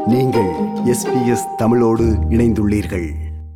நீங்கள் எஸ்பிஎஸ் தமிழோடு இணைந்துள்ளீர்கள்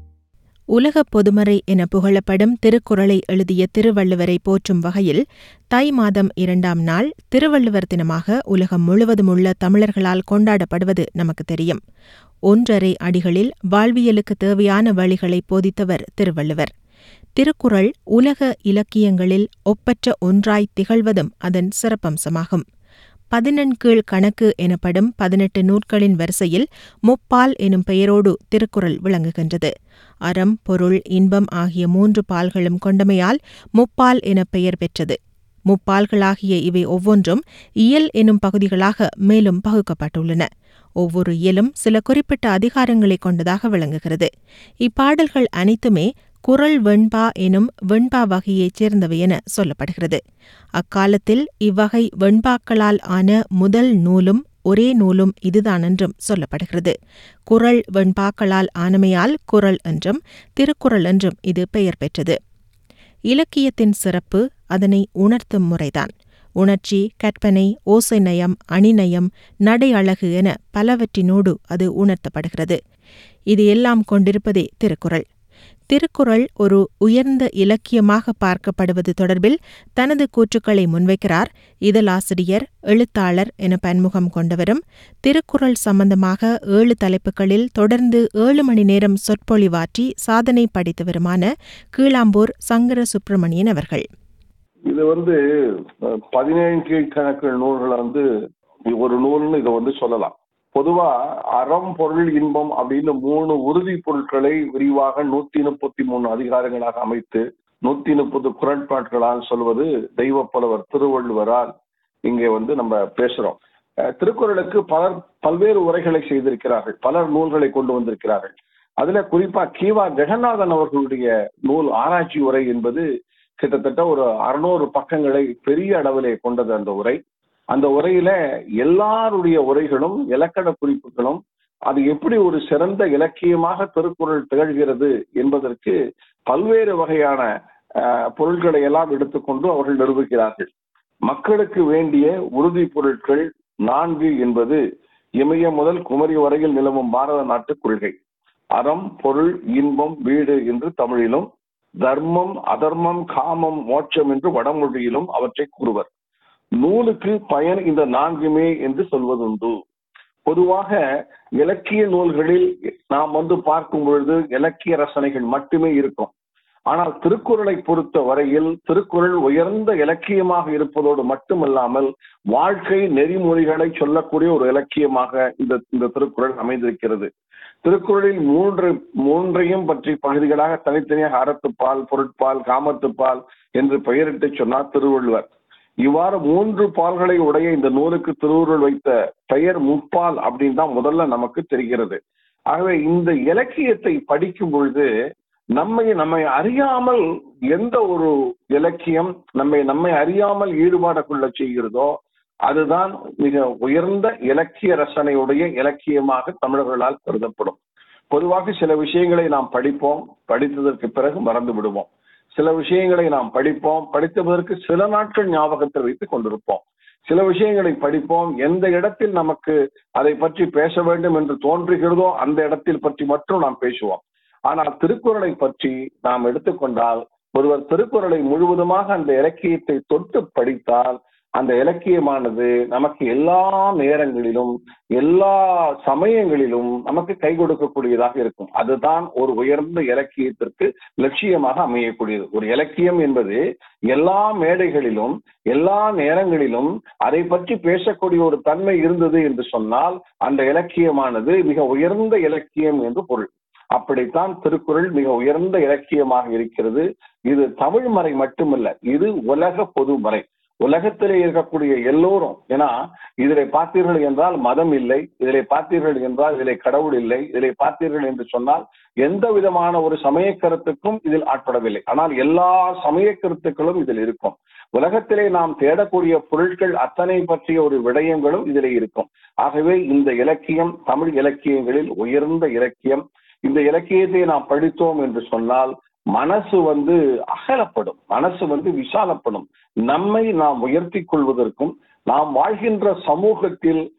உலக பொதுமறை என புகழப்படும் திருக்குறளை எழுதிய திருவள்ளுவரை போற்றும் வகையில் தை மாதம் இரண்டாம் நாள் திருவள்ளுவர் தினமாக உலகம் முழுவதும் உள்ள தமிழர்களால் கொண்டாடப்படுவது நமக்கு தெரியும் ஒன்றரை அடிகளில் வாழ்வியலுக்கு தேவையான வழிகளை போதித்தவர் திருவள்ளுவர் திருக்குறள் உலக இலக்கியங்களில் ஒப்பற்ற ஒன்றாய் திகழ்வதும் அதன் சிறப்பம்சமாகும் பதினெண்கீழ் கணக்கு எனப்படும் பதினெட்டு நூற்களின் வரிசையில் முப்பால் எனும் பெயரோடு திருக்குறள் விளங்குகின்றது அறம் பொருள் இன்பம் ஆகிய மூன்று பால்களும் கொண்டமையால் முப்பால் என பெயர் பெற்றது முப்பால்களாகிய இவை ஒவ்வொன்றும் இயல் எனும் பகுதிகளாக மேலும் பகுக்கப்பட்டுள்ளன ஒவ்வொரு இயலும் சில குறிப்பிட்ட அதிகாரங்களைக் கொண்டதாக விளங்குகிறது இப்பாடல்கள் அனைத்துமே குறள் வெண்பா எனும் வெண்பா வகையைச் சேர்ந்தவை என சொல்லப்படுகிறது அக்காலத்தில் இவ்வகை வெண்பாக்களால் ஆன முதல் நூலும் ஒரே நூலும் இதுதான் என்றும் சொல்லப்படுகிறது குறள் வெண்பாக்களால் ஆனமையால் குறள் என்றும் திருக்குறள் என்றும் இது பெயர் பெற்றது இலக்கியத்தின் சிறப்பு அதனை உணர்த்தும் முறைதான் உணர்ச்சி கற்பனை ஓசை நயம் அணிநயம் நடை அழகு என பலவற்றினோடு அது உணர்த்தப்படுகிறது இது எல்லாம் கொண்டிருப்பதே திருக்குறள் திருக்குறள் ஒரு உயர்ந்த இலக்கியமாக பார்க்கப்படுவது தொடர்பில் தனது கூற்றுக்களை முன்வைக்கிறார் இதழாசிரியர் எழுத்தாளர் என பன்முகம் கொண்டவரும் திருக்குறள் சம்பந்தமாக ஏழு தலைப்புகளில் தொடர்ந்து ஏழு மணி நேரம் சொற்பொழிவாற்றி சாதனை படைத்தவருமான கீழாம்பூர் சங்கர சுப்பிரமணியன் அவர்கள் இது வந்து அஹ், பதினேழு கீழ்கணக்கு நூல்களை வந்து ஒரு நூல்னு இதை வந்து சொல்லலாம் பொதுவா அறம் பொருள் இன்பம் அப்படின்னு மூணு உறுதி பொருட்களை விரிவாக நூத்தி முப்பத்தி மூணு அதிகாரங்களாக அமைத்து நூத்தி முப்பது குரட்பாட்களால் சொல்வது தெய்வ புலவர் திருவள்ளுவரால் இங்கே வந்து நம்ம பேசுறோம் அஹ், திருக்குறளுக்கு பலர் பல்வேறு உரைகளை செய்திருக்கிறார்கள் பலர் நூல்களை கொண்டு வந்திருக்கிறார்கள் அதுல குறிப்பா கீவா ஜெகநாதன் அவர்களுடைய நூல் ஆராய்ச்சி உரை என்பது கிட்டத்தட்ட ஒரு அறுநூறு பக்கங்களை பெரிய அளவிலே கொண்டது அந்த உரை அந்த உரையில எல்லாருடைய உரைகளும் இலக்கண குறிப்புகளும் அது எப்படி ஒரு சிறந்த இலக்கியமாக திருக்குறள் திகழ்கிறது என்பதற்கு பல்வேறு வகையான அஹ், பொருட்களை எல்லாம் எடுத்துக்கொண்டு அவர்கள் நிரூபிக்கிறார்கள் மக்களுக்கு வேண்டிய உறுதி பொருட்கள் நான்கு என்பது இமய முதல் குமரி வரையில் நிலவும் பாரத நாட்டு கொள்கை அறம் பொருள் இன்பம் வீடு என்று தமிழிலும் தர்மம் அதர்மம் காமம் மோட்சம் என்று வடமொழியிலும் அவற்றை கூறுவர் நூலுக்கு பயன் இந்த நான்குமே என்று சொல்வதுண்டு பொதுவாக இலக்கிய நூல்களில் நாம் வந்து பார்க்கும் பொழுது இலக்கிய ரசனைகள் மட்டுமே இருக்கும் ஆனால் திருக்குறளை பொறுத்த வரையில் திருக்குறள் உயர்ந்த இலக்கியமாக இருப்பதோடு மட்டுமல்லாமல் வாழ்க்கை நெறிமுறைகளை சொல்லக்கூடிய ஒரு இலக்கியமாக இந்த இந்த திருக்குறள் அமைந்திருக்கிறது திருக்குறளில் மூன்று மூன்றையும் பற்றி பகுதிகளாக தனித்தனியாக அறத்துப்பால் பொருட்பால் காமத்துப்பால் என்று பெயரிட்டு சொன்னார் திருவள்ளுவர் இவ்வாறு மூன்று பால்களை உடைய இந்த நூலுக்கு திருவுருள் வைத்த பெயர் முப்பால் அப்படின்னு தான் முதல்ல நமக்கு தெரிகிறது ஆகவே இந்த இலக்கியத்தை படிக்கும் பொழுது நம்மை நம்மை அறியாமல் எந்த ஒரு இலக்கியம் நம்மை நம்மை அறியாமல் ஈடுபாட கொள்ள செய்கிறதோ அதுதான் மிக உயர்ந்த இலக்கிய ரசனையுடைய இலக்கியமாக தமிழர்களால் கருதப்படும் பொதுவாக சில விஷயங்களை நாம் படிப்போம் படித்ததற்கு பிறகு மறந்து விடுவோம் சில விஷயங்களை நாம் படிப்போம் படித்ததற்கு சில நாட்கள் ஞாபகத்தில் வைத்துக் கொண்டிருப்போம் சில விஷயங்களை படிப்போம் எந்த இடத்தில் நமக்கு அதை பற்றி பேச வேண்டும் என்று தோன்றுகிறதோ அந்த இடத்தில் பற்றி மட்டும் நாம் பேசுவோம் ஆனால் திருக்குறளை பற்றி நாம் எடுத்துக்கொண்டால் ஒருவர் திருக்குறளை முழுவதுமாக அந்த இலக்கியத்தை தொட்டு படித்தால் அந்த இலக்கியமானது நமக்கு எல்லா நேரங்களிலும் எல்லா சமயங்களிலும் நமக்கு கை கொடுக்கக்கூடியதாக இருக்கும் அதுதான் ஒரு உயர்ந்த இலக்கியத்திற்கு லட்சியமாக அமையக்கூடியது ஒரு இலக்கியம் என்பது எல்லா மேடைகளிலும் எல்லா நேரங்களிலும் அதை பற்றி பேசக்கூடிய ஒரு தன்மை இருந்தது என்று சொன்னால் அந்த இலக்கியமானது மிக உயர்ந்த இலக்கியம் என்று பொருள் அப்படித்தான் திருக்குறள் மிக உயர்ந்த இலக்கியமாக இருக்கிறது இது தமிழ் மறை மட்டுமல்ல இது உலக பொதுமறை உலகத்திலே இருக்கக்கூடிய எல்லோரும் ஏன்னா இதிலே பார்த்தீர்கள் என்றால் மதம் இல்லை இதிலே பார்த்தீர்கள் என்றால் இதிலே கடவுள் இல்லை இதிலே பார்த்தீர்கள் என்று சொன்னால் எந்த விதமான ஒரு சமய கருத்துக்கும் இதில் ஆட்படவில்லை ஆனால் எல்லா சமய கருத்துக்களும் இதில் இருக்கும் உலகத்திலே நாம் தேடக்கூடிய பொருட்கள் அத்தனை பற்றிய ஒரு விடயங்களும் இதிலே இருக்கும் ஆகவே இந்த இலக்கியம் தமிழ் இலக்கியங்களில் உயர்ந்த இலக்கியம் இந்த இலக்கியத்தை நாம் படித்தோம் என்று சொன்னால் மனசு வந்து அகலப்படும் மனசு வந்து விசாலப்படும் நம்மை நாம் உயர்த்தி கொள்வதற்கும் நாம் வாழ்கின்ற சமூகத்தில்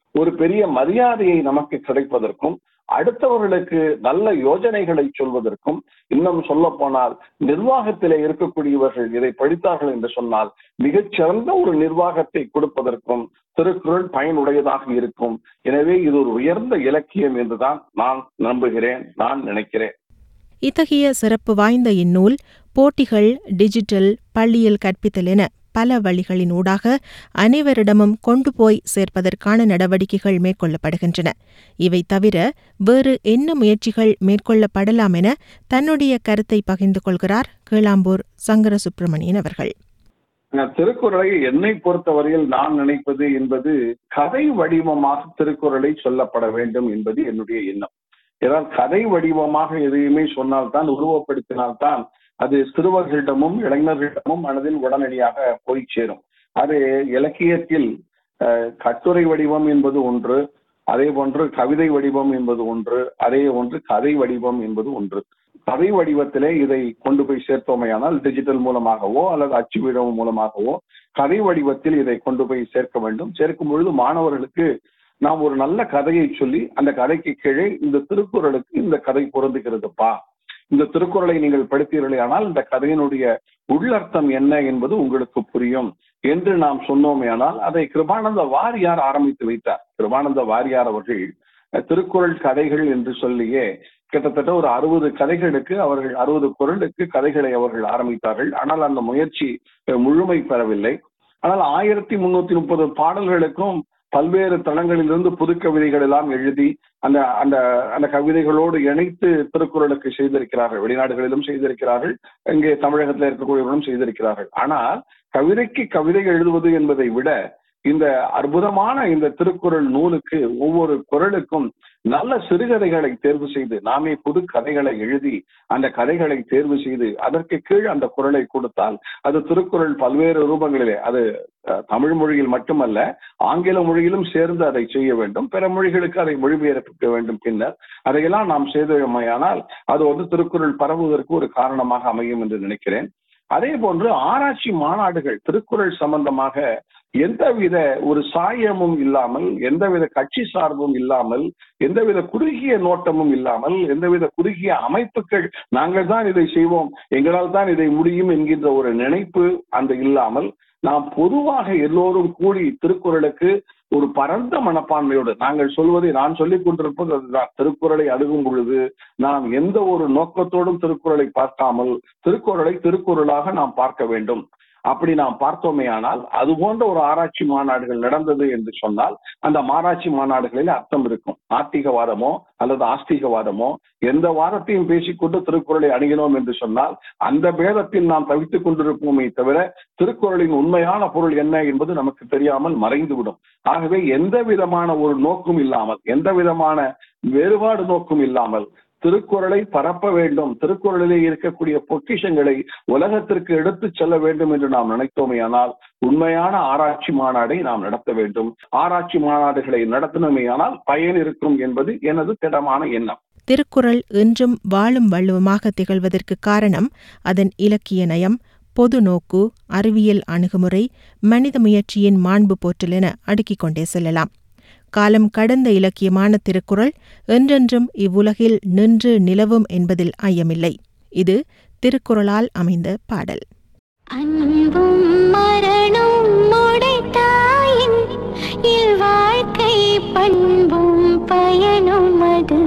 ஒரு பெரிய மரியாதையை நமக்கு கிடைப்பதற்கும் அடுத்தவர்களுக்கு நல்ல யோஜனைகளை சொல்வதற்கும் இன்னும் சொல்ல போனால் நிர்வாகத்திலே இருக்கக்கூடியவர்கள் இதை படித்தார்கள் என்று சொன்னால் மிகச்சிறந்த ஒரு நிர்வாகத்தை கொடுப்பதற்கும் திருக்குறள் பயனுடையதாக இருக்கும் எனவே இது ஒரு உயர்ந்த இலக்கியம் என்றுதான் நான் நம்புகிறேன் நான் நினைக்கிறேன் இத்தகைய சிறப்பு வாய்ந்த இந்நூல் போட்டிகள் டிஜிட்டல் பள்ளியில் கற்பித்தல் என பல வழிகளின் ஊடாக அனைவரிடமும் கொண்டு போய் சேர்ப்பதற்கான நடவடிக்கைகள் மேற்கொள்ளப்படுகின்றன இவை தவிர வேறு என்ன முயற்சிகள் மேற்கொள்ளப்படலாம் என தன்னுடைய கருத்தை பகிர்ந்து கொள்கிறார் கீழாம்பூர் சங்கர சுப்பிரமணியன் அவர்கள் திருக்குறளை என்னை பொறுத்தவரையில் நான் நினைப்பது என்பது கதை வடிவமாக திருக்குறளை சொல்லப்பட வேண்டும் என்பது என்னுடைய எண்ணம் ஏதாவது கதை வடிவமாக எதையுமே சொன்னால்தான் உருவப்படுத்தினால்தான் அது சிறுவர்களிடமும் இளைஞர்களிடமும் மனதில் உடனடியாக போய் சேரும் அது இலக்கியத்தில் கட்டுரை வடிவம் என்பது ஒன்று அதே போன்று கவிதை வடிவம் என்பது ஒன்று அதே ஒன்று கதை வடிவம் என்பது ஒன்று கதை வடிவத்திலே இதை கொண்டு போய் சேர்த்தோமையானால் டிஜிட்டல் மூலமாகவோ அல்லது அச்சு வீடம் மூலமாகவோ கதை வடிவத்தில் இதை கொண்டு போய் சேர்க்க வேண்டும் சேர்க்கும் பொழுது மாணவர்களுக்கு நாம் ஒரு நல்ல கதையை சொல்லி அந்த கதைக்கு கீழே இந்த திருக்குறளுக்கு இந்த கதை பொருந்துகிறதுப்பா இந்த திருக்குறளை நீங்கள் படித்தீர்களே ஆனால் இந்த கதையினுடைய உள்ளர்த்தம் என்ன என்பது உங்களுக்கு புரியும் என்று நாம் சொன்னோமே ஆனால் அதை கிருபானந்த வாரியார் ஆரம்பித்து வைத்தார் கிருபானந்த வாரியார் அவர்கள் திருக்குறள் கதைகள் என்று சொல்லியே கிட்டத்தட்ட ஒரு அறுபது கதைகளுக்கு அவர்கள் அறுபது குரலுக்கு கதைகளை அவர்கள் ஆரம்பித்தார்கள் ஆனால் அந்த முயற்சி முழுமை பெறவில்லை ஆனால் ஆயிரத்தி முன்னூத்தி முப்பது பாடல்களுக்கும் பல்வேறு தளங்களிலிருந்து புது கவிதைகள் எல்லாம் எழுதி அந்த அந்த அந்த கவிதைகளோடு இணைத்து திருக்குறளுக்கு செய்திருக்கிறார்கள் வெளிநாடுகளிலும் செய்திருக்கிறார்கள் இங்கே தமிழகத்தில் இருக்கக்கூடியவர்களும் செய்திருக்கிறார்கள் ஆனால் கவிதைக்கு கவிதை எழுதுவது என்பதை விட இந்த அற்புதமான இந்த திருக்குறள் நூலுக்கு ஒவ்வொரு குரலுக்கும் நல்ல சிறுகதைகளை தேர்வு செய்து நாமே புது கதைகளை எழுதி அந்த கதைகளை தேர்வு செய்து அதற்கு கீழ் அந்த குரலை கொடுத்தால் அது திருக்குறள் பல்வேறு ரூபங்களிலே அது தமிழ் மொழியில் மட்டுமல்ல ஆங்கில மொழியிலும் சேர்ந்து அதை செய்ய வேண்டும் பிற மொழிகளுக்கு அதை மொழிபெயர்ப்பிக்க வேண்டும் பின்னர் அதையெல்லாம் நாம் செய்தோமையானால் அது வந்து திருக்குறள் பரவுவதற்கு ஒரு காரணமாக அமையும் என்று நினைக்கிறேன் அதே போன்று ஆராய்ச்சி மாநாடுகள் திருக்குறள் சம்பந்தமாக எந்தவித ஒரு சாயமும் இல்லாமல் எந்தவித கட்சி சார்பும் இல்லாமல் எந்தவித குறுகிய நோட்டமும் இல்லாமல் எந்தவித குறுகிய அமைப்புகள் நாங்கள் தான் இதை செய்வோம் எங்களால் தான் இதை முடியும் என்கின்ற ஒரு நினைப்பு அந்த இல்லாமல் நாம் பொதுவாக எல்லோரும் கூடி திருக்குறளுக்கு ஒரு பரந்த மனப்பான்மையோடு நாங்கள் சொல்வதை நான் சொல்லிக் கொண்டிருப்பது அதுதான் திருக்குறளை அணுகும் பொழுது நாம் எந்த ஒரு நோக்கத்தோடும் திருக்குறளை பார்க்காமல் திருக்குறளை திருக்குறளாக நாம் பார்க்க வேண்டும் அப்படி நாம் பார்த்தோமே ஆனால் அது போன்ற ஒரு ஆராய்ச்சி மாநாடுகள் நடந்தது என்று சொன்னால் அந்த ஆராய்ச்சி மாநாடுகளில் அர்த்தம் இருக்கும் நாத்திகவாதமோ அல்லது ஆஸ்திகவாதமோ எந்த வாதத்தையும் பேசிக்கொண்டு திருக்குறளை அணுகினோம் என்று சொன்னால் அந்த பேதத்தில் நாம் தவித்துக் கொண்டிருப்போமே தவிர திருக்குறளின் உண்மையான பொருள் என்ன என்பது நமக்கு தெரியாமல் மறைந்துவிடும் ஆகவே எந்த விதமான ஒரு நோக்கும் இல்லாமல் எந்த விதமான வேறுபாடு நோக்கும் இல்லாமல் திருக்குறளை பரப்ப வேண்டும் திருக்குறளிலே இருக்கக்கூடிய பொக்கிஷங்களை உலகத்திற்கு எடுத்துச் செல்ல வேண்டும் என்று நாம் நினைத்தோமேயானால் உண்மையான ஆராய்ச்சி மாநாடை நாம் நடத்த வேண்டும் ஆராய்ச்சி மாநாடுகளை நடத்தினோமேயானால் பயன் இருக்கும் என்பது எனது திடமான எண்ணம் திருக்குறள் என்றும் வாழும் வள்ளுவமாக திகழ்வதற்கு காரணம் அதன் இலக்கிய நயம் பொது நோக்கு அறிவியல் அணுகுமுறை மனித முயற்சியின் மாண்பு போற்றல் என அடுக்கிக் கொண்டே செல்லலாம் காலம் கடந்த இலக்கியமான திருக்குறள் என்றென்றும் இவ்வுலகில் நின்று நிலவும் என்பதில் ஐயமில்லை இது திருக்குறளால் அமைந்த பாடல் அன்பும் மரணம் உடைத்தாயின் இல்வாழ்க்கை பண்பும் பயனும் அது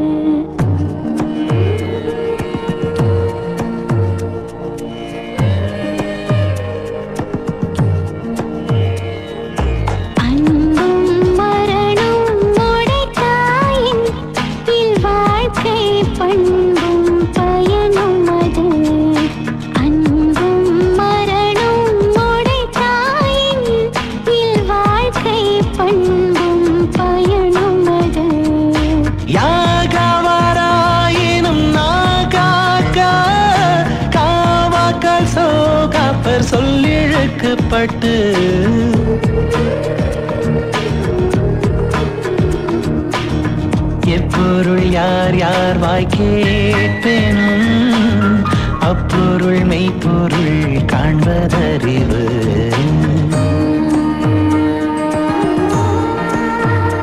அன்பும் மரணம் உடைத்தாயின் இல்வாழ்க்கை பண்பும் பயனும் அது அன்பும் மரணம் உடைத்தாயின் இல்வாழ்க்கை பண்பும் பயனும் அது யாகவராயினும் நாகாக்க காவாக்கால் சோகாப்பர் சொல்லிழுக்கப்பட்டு எப்பொருள் யார் யார் வாய் கேட்பேனும் அப்பொருள் மெய்ப்பொருள் காண்பதறிவு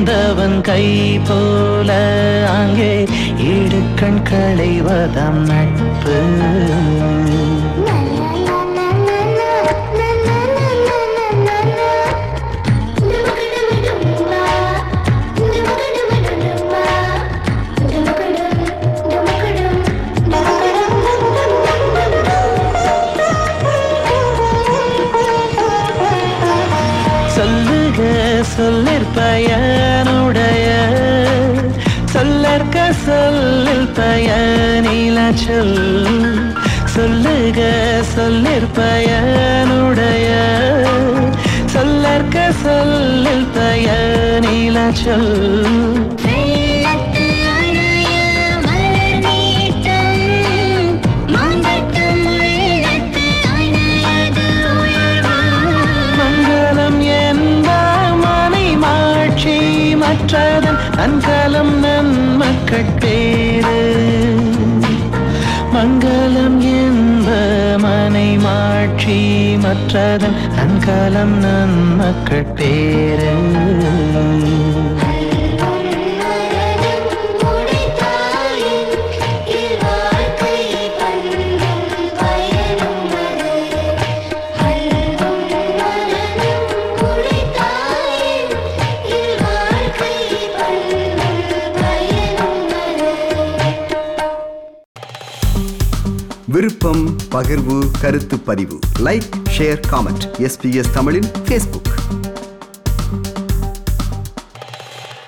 தந்தவன் கை போல அங்கே இடுக்கண் களைவதாம் நட்பு சொல்லுக சொல்லிற்பயனுடைய சொல்லற்க சொல்லில் பயனில சொல் சொல்லுக சொல்லிற்பயனுடைய சொல்லற்க சொல்லில் பயனில சொல் மங்களம் என்ப மனை மாட்சி மற்றதன் நன்கலம் நன்மக்கட்பேரு மங்களம் என்ப மனை மாட்சி மற்றதன் நன்கலம் நன்மக்கட்பேரு விருப்பம் பகிர்வு கருத்து பதிவு லைக் ஷேர் காமெண்ட் எஸ்பிஎஸ் தமிழின் ஃபேஸ்புக்